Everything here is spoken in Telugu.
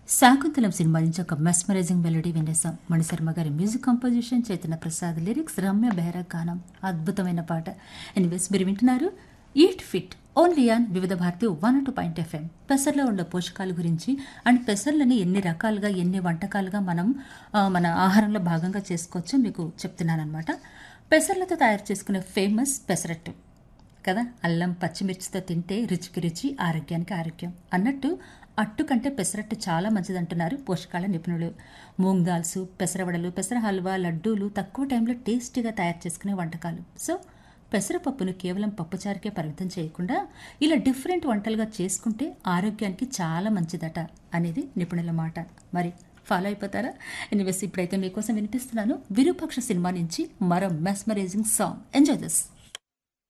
శాకుంతలం సినిమా నుంచి ఒక మెస్మరైజింగ్ మెలోడీ వినేసాం మణిశర్మ గారి music composition Chaitanya Prasad lyrics Ramya Behara గానం అద్భుతమైన పాట ఎనివేస్ మీరు వింటున్నారు eat fit only on Vividh Bharati one two point FM పెసర్లో ఉండే పోషకాల గురించి అండ్ పెసర్లని ఎన్ని రకాలుగా ఎన్ని వంటకాలుగా మనం ఆ, మన ఆహారంలో భాగంగా చేసుకోవచ్చో మీకు చెప్తున్నానమాట పెసర్లతో తయారు చేసుకునే ఫేమస్ పెసరట్టు కదా అల్లం పచ్చిమిర్చితో తింటే రుచికి రుచి ఆరోగ్యానికి ఆరోగ్యం అన్నట్టు అట్టు కంటే పెసరట్టు చాలా మంచిదంటున్నారు పోషకాల నిపుణులు మూంగ్ దాల్స్ పెసరవడలు పెసర హల్వా లడ్డూలు తక్కువ టైంలో టేస్టీగా తయారు చేసుకునే వంటకాలు సో పెసరపప్పును కేవలం పప్పుచారుకే పరిమితం చేయకుండా ఇలా డిఫరెంట్ వంటలుగా చేసుకుంటే ఆరోగ్యానికి చాలా మంచిదట అనేది నిపుణుల మాట మరి ఫాలో అయిపోతారా ఎనివేస్ ఇప్పుడైతే మీకోసం వినిపిస్తున్నాను విరూపక్ష సినిమా నుంచి మరో మెస్మరైజింగ్ సాంగ్ ఎంజాయ్ దిస్